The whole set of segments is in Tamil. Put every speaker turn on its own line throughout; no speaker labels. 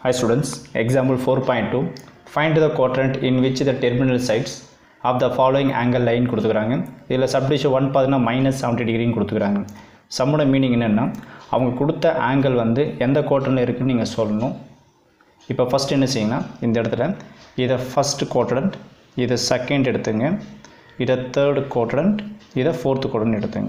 Hi students, example 4.2 find the quadrant in which the terminal sides of the following angle line கொடுத்துக்கிறாங்க இதில் சப்டிஷன் ஒன் பார்த்தீங்கன்னா மைனஸ் செவன்ட்டி டிகிரின்னு கொடுத்துக்கிறாங்க சம்மோட மீனிங் என்னென்னா அவங்க கொடுத்த ஆங்கிள் வந்து எந்த கோட்டனில் இருக்குன்னு நீங்கள் சொல்லணும் இப்போ ஃபஸ்ட் என்ன செய்யுங்கன்னா இந்த இடத்துல இதை ஃபஸ்ட் கோட்டரண்ட் இதை செகண்ட் எடுத்துங்க இதை தேர்டு கோட்டரண்ட் இதை ஃபோர்த்து கோட்டரண்ட் எடுத்துங்க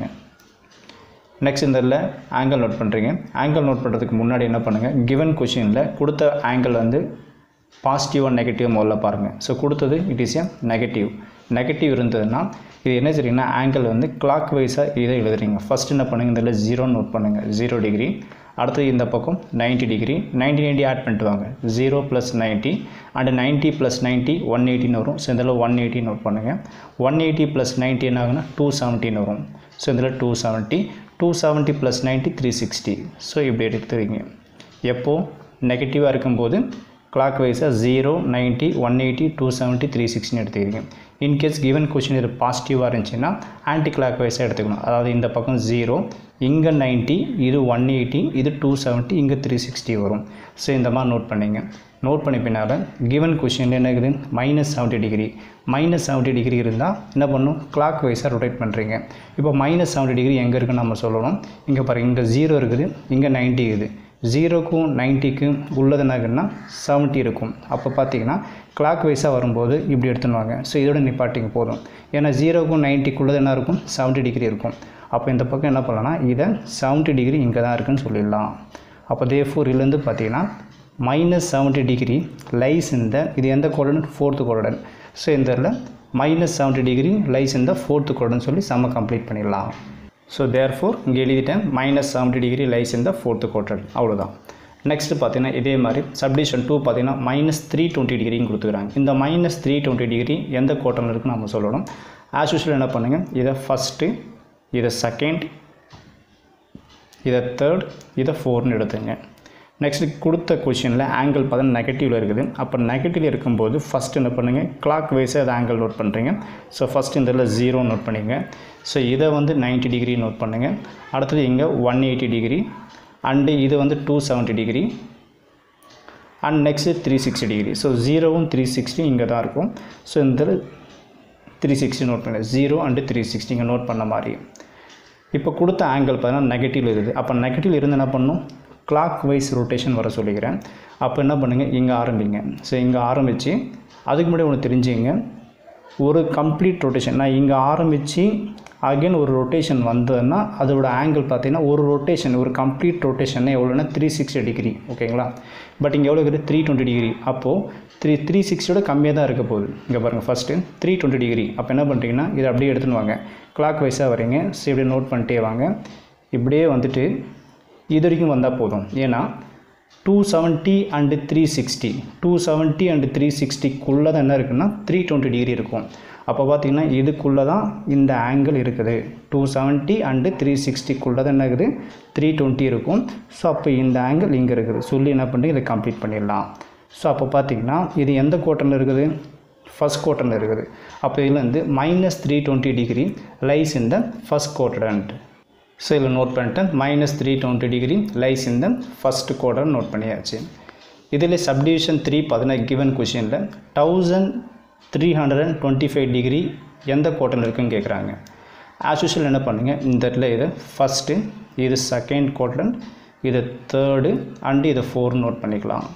நெக்ஸ்ட் இந்த இதில் ஆங்கிள் நோட் பண்ணுறீங்க ஆங்கிள் நோட் பண்ணுறதுக்கு முன்னாடி என்ன பண்ணுங்கள் கிவன் கொஷினில் கொடுத்த ஆங்கிள் வந்து பாசிட்டிவாக நெகட்டிவ் முதல்ல பாருங்கள் ஸோ கொடுத்தது it is a negative negative இருந்ததுன்னா இது என்ன சரிங்கன்னா ஆங்கிள் வந்து கிளாக் வைஸாக இதை எழுதுறீங்க ஃபஸ்ட் என்ன பண்ணுங்கள் இந்த இதில் ஜீரோ நோட் பண்ணுங்கள் ஜீரோ டிகிரி அடுத்தது இந்த பக்கம் 90 டிகிரி 90 90 ஆட் பண்ணிட்டு வாங்க zero plus ninety and ninety plus ninety one எயிட்டின்னு வரும் ஸோ இதில் ஒன் எயிட்டி நோட் பண்ணுங்கள் ஒன் எயிட்டி ப்ளஸ் நைன்ட்டி என்ன ஆகுனா டூ செவன்ட்டின்னு வரும் ஸோ இதில் two seventy two seventy plus ninety three sixty so இப்படி எடுத்துருவீங்க எப்போது நெகட்டிவாக இருக்கும்போது கிளாக் வைஸாக zero ninety one eighty two seventy three சிக்ஸ்டின்னு எடுத்துக்கிறீங்க இன்கேஸ் கிவன் கொஷின் இது பாசிட்டிவாக இருந்துச்சுன்னா ஆன்டி கிளாக் வைஸாக எடுத்துக்கணும் அதாவது இந்த பக்கம் ஜீரோ இங்கே நைன்ட்டி இது ஒன் எயிட்டி இது டூ செவன்ட்டி இங்கே த்ரீ சிக்ஸ்டி வரும் ஸோ இந்த மாதிரி நோட் பண்ணிங்க நோட் பண்ணி பின்னால் கிவன் கொஷின் என்ன இருக்குது minus seventy degree minus seventy degree இருந்தால் என்ன பண்ணும் கிளாக் வைஸாக ரொட்டேட் பண்ணுறீங்க இப்போ மைனஸ் செவன்ட்டி டிகிரி எங்கே இருக்குன்னு நம்ம சொல்லணும் இங்கே பாருங்கள் இங்கே ஜீரோ இருக்குது இங்கே நைன்ட்டி இருக்குது ஜீரோக்கும் நைன்ட்டிக்கும் உள்ளது என்னங்கன்னா செவன்ட்டி இருக்கும் அப்போ பார்த்தீங்கன்னா கிளாக் வைஸாக வரும்போது இப்படி எடுத்துனுவாங்க ஸோ இதோட நிப்பாட்டிங்க போதும் ஏன்னா ஜீரோக்கும் நைன்ட்டிக்குள்ளது என்ன இருக்கும் செவன்ட்டி டிகிரி இருக்கும் அப்போ இந்த பக்கம் என்ன பண்ணலாம்னா இதை செவன்ட்டி டிகிரி இங்கே தான் இருக்குன்னு சொல்லிடலாம் அப்போ தே ஃபோர் இதுலேருந்து பார்த்தீங்கன்னா மைனஸ் செவன்ட்டி டிகிரி லைஸ் இந்த இது எந்த கோடன் ஃபோர்த்து கோடன் ஸோ இந்த இதில் மைனஸ் செவன்ட்டி டிகிரி லைஸ் இந்த ஃபோர்த்து கோடன் சொல்லி செம்ம கம்ப்ளீட் பண்ணிடலாம் ஸோ தேர் ஃபோர் இங்கே எழுதிட்டேன் மைனஸ் செவன்ட்டி டிகிரி லைஸ் இந்த ஃபோர்த்து கோட்டன் அவ்வளோதான் நெக்ஸ்ட்டு பார்த்தீங்கன்னா இதே மாதிரி சப்டிஷன் டூ பார்த்தீங்கன்னா மைனஸ் த்ரீ டுவெண்ட்டி டிகிரின்னு கொடுத்துக்கிறாங்க இந்த மைனஸ் த்ரீ டுவெண்ட்டி டிகிரி எந்த கோட்டனில் இருக்குன்னு நம்ம சொல்லணும் ஆஸ் யூஸ்வல் என்ன பண்ணுங்கள் இதை ஃபஸ்ட்டு இதை செகண்ட் இதை தேர்ட் இதை ஃபோர்னு எடுத்துங்க நெக்ஸ்ட் கொடுத்த கொஷினில் ஆங்கிள் பார்த்தீங்கன்னா நெகட்டிவில் இருக்குது அப்போ நெகட்டிவ் இருக்கும்போது ஃபஸ்ட் என்ன பண்ணுங்கள் கிளாக் வைஸாக அதை ஆங்கிள் நோட் பண்ணுறீங்க ஸோ ஃபஸ்ட் இந்த இதில் ஜீரோ நோட் பண்ணிங்க ஸோ இதை வந்து 90 டிகிரி நோட் பண்ணுங்கள் அடுத்தது இங்கே ஒன் எயிட்டி டிகிரி அண்டு இது வந்து two seventy degree and next three sixty degree so ஜீரோவும் த்ரீ சிக்ஸ்டி இங்கே தான் இருக்கும் ஸோ இந்த த்ரீ சிக்ஸ்டி நோட் பண்ணுங்கள் ஜீரோ அண்டு த்ரீ சிக்ஸ்டி இங்கே நோட் பண்ண மாதிரி இப்போ கொடுத்த ஆங்கிள் பார்த்தீங்கன்னா நெகட்டிவ் இருக்குது அப்போ நெகட்டிவ் இருந்து என்ன பண்ணணும் கிளாக் வைஸ் ரொட்டேஷன் வர சொல்லிக்கிறேன் அப்போ என்ன பண்ணுங்கள் இங்கே ஆரம்பிங்க ஸோ இங்கே ஆரம்பித்து அதுக்கு முன்னாடி ஒன்று தெரிஞ்சுங்க ஒரு கம்ப்ளீட் ரொட்டேஷன் நான் இங்கே ஆரம்பித்து அகைன் ஒரு ரொட்டேஷன் வந்ததுன்னா அதோட ஆங்கிள் பார்த்தீங்கன்னா ஒரு ரொட்டேஷன் ஒரு கம்ப்ளீட் ரொட்டேஷன் எவ்வளோனா த்ரீ சிக்ஸ்டி டிகிரி ஓகேங்களா பட் இங்கே எவ்வளோ இருக்குது த்ரீ டுவெண்ட்டி டிகிரி அப்போது த்ரீ த்ரீ சிக்ஸ்டியோட கம்மியாக தான் இருக்க போகுது இங்கே பாருங்கள் ஃபஸ்ட்டு த்ரீ டுவெண்ட்டி டிகிரி அப்போ என்ன பண்ணுறீங்கன்னா இதை அப்படியே எடுத்துன்னு வாங்க கிளாக் வைஸாக வரீங்க ஸோ இப்படி நோட் பண்ணிட்டே வாங்க இப்படியே வந்துட்டு இது வரைக்கும் வந்தால் போதும் ஏன்னா two seventy and three sixty two seventy and three சிக்ஸ்டிக்குள்ளே தான் என்ன இருக்குன்னா த்ரீ டுவெண்ட்டி டிகிரி இருக்கும் அப்போ பார்த்தீங்கன்னா இதுக்குள்ளே தான் இந்த ஆங்கிள் இருக்குது டூ செவன்ட்டி அண்டு த்ரீ சிக்ஸ்டிக்குள்ளே தான் என்ன இருக்குது த்ரீ டுவெண்ட்டி இருக்கும் ஸோ அப்போ இந்த ஆங்கிள் இங்கே இருக்குது சொல்லி என்ன பண்ணுறீங்க இதை கம்ப்ளீட் பண்ணிடலாம் ஸோ அப்போ பார்த்தீங்கன்னா இது எந்த கோட்டனில் இருக்குது ஃபஸ்ட் கோட்டனில் இருக்குது அப்போ இதில் வந்து minus three twenty degree lies இந்த ஃபஸ்ட் கோட்டரண்ட் ஸோ இதில் நோட் பண்ணிட்டேன் minus three twenty degree lies இந்த ஃபஸ்ட் கோட்டர் நோட் பண்ணியாச்சு இதில் சப்டிவிஷன் த்ரீ பார்த்தீங்கன்னா கிவன் கொஷினில் thousand three hundred and twenty five degree எந்த கோட்டனில் இருக்குன்னு கேட்குறாங்க ஆஸ் யூஷுவல் என்ன பண்ணுங்கள் இந்த இடத்துல இது ஃபஸ்ட்டு இது செகண்ட் கோட்டன் இது தேர்டு அண்டு இது ஃபோர் நோட் பண்ணிக்கலாம்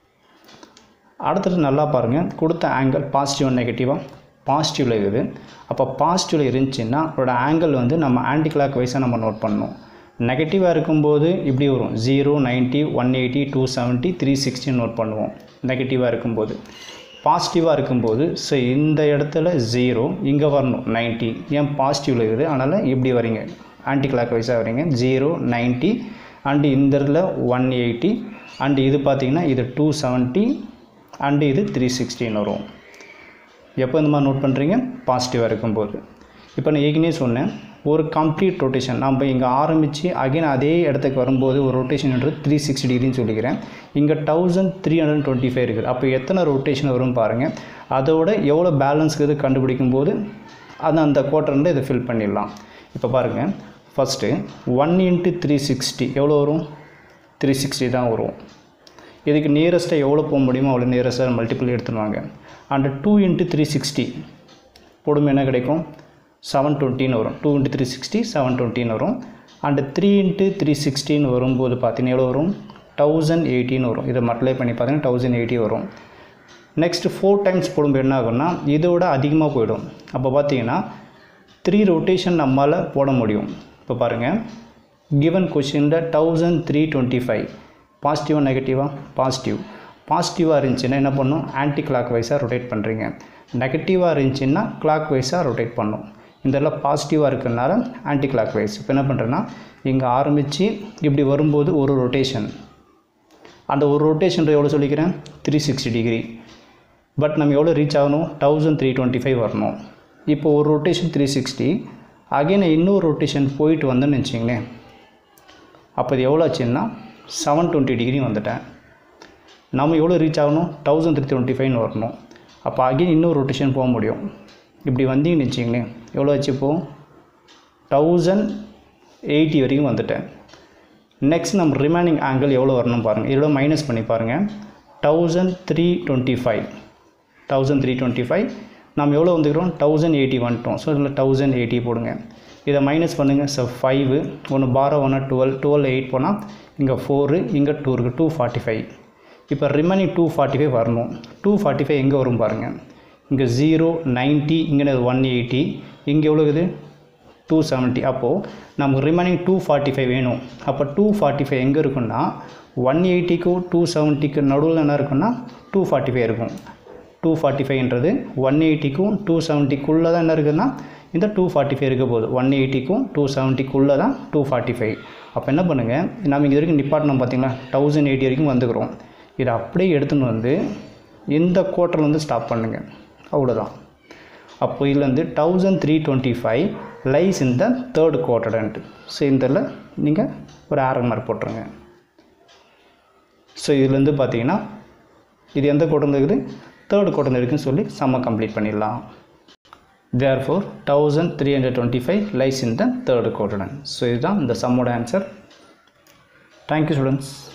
அடுத்தது நல்லா பாருங்கள் கொடுத்த ஆங்கிள் பாசிட்டிவ் அண்ட் நெகட்டிவாக பாசிட்டிவில் இருக்குது அப்போ பாசிட்டிவில் இருந்துச்சுன்னா அதோட ஆங்கிள் வந்து நம்ம ஆன்டி கிளாக் வைஸாக நம்ம நோட் பண்ணணும் நெகட்டிவாக இருக்கும்போது இப்படி வரும் zero ninety one eighty two seventy three sixty note பண்ணுவோம் நெகட்டிவாக இருக்கும்போது பாசிட்டிவாக இருக்கும்போது ஸோ இந்த இடத்துல ஜீரோ இங்கே வரணும் நைன்ட்டி ஏன் பாசிட்டிவில் இருக்குது அதனால் இப்படி வரீங்க ஆன்டி கிளாக் வைஸாக வரீங்க ஜீரோ நைன்ட்டி அண்டு இந்த இடத்துல ஒன் எயிட்டி அண்டு இது பார்த்திங்கன்னா இது டூ செவன்ட்டி அண்டு இது த்ரீ சிக்ஸ்டின்னு வரும் எப்போ இந்த மாதிரி நோட் பண்ணுறீங்க பாசிட்டிவாக இருக்கும்போது இப்போ நான் ஏற்கனவே சொன்னேன் ஒரு கம்ப்ளீட் ரொட்டேஷன் நம்ம இங்கே ஆரம்பித்து அகைன் அதே இடத்துக்கு வரும்போது ஒரு ரொட்டேஷன்ன்றது த்ரீ சிக்ஸ்டி டிகிரின்னு சொல்லிக்கிறேன் இங்கே thousand three hundred twenty five இருக்குது அப்போ எத்தனை ரொட்டேஷன் வரும் பாருங்கள் அதோட எவ்வளோ பேலன்ஸ்க்கு இது கண்டுபிடிக்கும் போது அது அந்த குவார்ட்டரில் இதை ஃபில் பண்ணிடலாம் இப்போ பாருங்கள் first one into three sixty எவ்வளோ வரும் த்ரீ சிக்ஸ்டி தான் வரும் இதுக்கு நியரஸ்ட்டாக எவ்வளோ போக முடியுமோ அவ்வளோ நியரஸ்ட்டாக மல்டிபிள் எடுத்துருவாங்க and two into three sixty போடும் என்ன கிடைக்கும் செவன் டுவெண்ட்டின்னு வரும் two into three sixty seven டுவெண்ட்டின்னு வரும் அண்டு த்ரீ இன்ட்டு த்ரீ சிக்ஸ்டின்னு வரும்போது பார்த்தீங்கன்னா எவ்வளோ வரும் தௌசண்ட் எயிட்டின்னு வரும் இதை மல்டிப்ளை பண்ணி பார்த்தீங்கன்னா தௌசண்ட் எயிட்டி வரும் நெக்ஸ்ட் ஃபோர் டைம்ஸ் போடும்போது என்ன ஆகும்னா இதோட அதிகமாக போயிடும் அப்போ பார்த்தீங்கன்னா த்ரீ ரொட்டேஷன் நம்மளால் போட முடியும் இப்போ பாருங்கள் கிவன் கொஷினில் தௌசண்ட் த்ரீ டுவெண்ட்டி ஃபைவ் பாசிட்டிவாக நெகட்டிவாக பாசிட்டிவ் பாசிட்டிவாக இருந்துச்சுன்னா என்ன பண்ணும் ஆன்டி கிளாக் வைஸாக ரொட்டேட் பண்ணுறீங்க நெகட்டிவாக இருந்துச்சுன்னா கிளாக் வைஸாக ரொட்டேட் பண்ணும் இதெல்லாம் பாசிட்டிவாக இருக்கிறதுனால ஆன்டி கிளாக் வைஸ் இப்போ என்ன பண்ணுறேன்னா இங்கே ஆரம்பித்து இப்படி வரும்போது ஒரு ரொட்டேஷன் அந்த ஒரு ரொட்டேஷன் எவ்வளோ சொல்லிக்கிறேன் த்ரீ சிக்ஸ்டி டிகிரி பட் நம்ம எவ்வளோ ரீச் ஆகணும் தௌசண்ட் த்ரீ டுவெண்ட்டி ஃபைவ் வரணும் இப்போ ஒரு ரொட்டேஷன் த்ரீ சிக்ஸ்டி அகைன் இன்னொரு ரொட்டேஷன் போயிட்டு வந்தேன்னு வச்சிங்களேன் அப்போ இது எவ்வளோ ஆச்சுன்னா செவன் டுவெண்ட்டி டிகிரி வந்துட்டேன் நம்ம எவ்வளோ ரீச் ஆகணும் தௌசண்ட் த்ரீ டுவெண்ட்டி ஃபைவ்னு வரணும் அப்போ அகைன் இன்னொரு ரொட்டேஷன் போக முடியும் இப்படி வந்தீங்கன்னு வச்சிங்களேன் எவ்வளோ ஆச்சு இப்போது தௌசண்ட் எயிட்டி வரைக்கும் வந்துட்டேன் நெக்ஸ்ட் நம்ம ரிமைனிங் ஆங்கிள் எவ்வளோ வரணும் பாருங்கள் இதோட மைனஸ் பண்ணி பாருங்கள் thousand three twenty five thousand three twenty five நம்ம எவ்வளோ வந்துக்கிறோம் தௌசண்ட் எயிட்டி வந்துட்டோம் ஸோ இதில் தௌசண்ட் எயிட்டி போடுங்க இதை மைனஸ் பண்ணுங்கள் ஸோ ஃபைவு ஒன்று பாரோ ஒன்று டுவெல் டுவெல் எயிட் போனால் இங்கே ஃபோரு இங்கே டூ இருக்குது டூ ஃபார்ட்டி ஃபைவ் இப்போ ரிமைனிங் டூ ஃபார்ட்டி ஃபைவ் வரணும் டூ ஃபார்ட்டி ஃபைவ் எங்கே வரும் பாருங்கள் இங்கே ஜீரோ நைன்ட்டி இங்கே ஒன் எயிட்டி இங்கே எவ்வளோ இருக்குது டூ செவன்ட்டி அப்போது நமக்கு ரிமைனிங் டூ ஃபார்ட்டி ஃபைவ் வேணும் அப்போ டூ ஃபார்ட்டி ஃபைவ் எங்கே இருக்குன்னா ஒன் எயிட்டிக்கும் டூ செவன்ட்டிக்கு நடுவில் என்ன இருக்குன்னா டூ ஃபார்ட்டி ஃபைவ் இருக்கும் டூ ஃபார்ட்டி ஃபைவ்ன்றது ஒன் எயிட்டிக்கும் டூ செவன்ட்டிக்குள்ளே தான் என்ன இருக்குதுன்னா இந்த டூ ஃபார்ட்டி ஃபைவ் இருக்க போகுது ஒன் எயிட்டிக்கும் டூ செவன்ட்டிக்குள்ளே தான் டூ ஃபார்ட்டி ஃபைவ் அப்போ என்ன பண்ணுங்கள் நம்ம இது வரைக்கும் நிப்பாட்டணும் பார்த்தீங்களா தௌசண்ட் எயிட்டி வரைக்கும் வந்துக்கிறோம் இதை அப்படியே எடுத்துன்னு வந்து இந்த குவார்ட்டரில் வந்து ஸ்டாப் பண்ணுங்கள் அவ்வளோதான் அப்போ இதில் வந்து thousand three twenty five lies in the third quadrant so இதில் நீங்கள் ஒரு ஆரோ மார்க் போட்டுருங்க ஸோ இதுலேருந்து பார்த்தீங்கன்னா இது எந்த குவார்டர் இருக்குது தேர்ட் குவார்டர் இருக்குன்னு சொல்லி சம்ம கம்ப்ளீட் பண்ணிடலாம் therefore thousand three hundred twenty five lies in the third quadrant so இதுதான் இந்த சம்மோட ஆன்சர் தேங்க்யூ ஸ்டூடெண்ட்ஸ்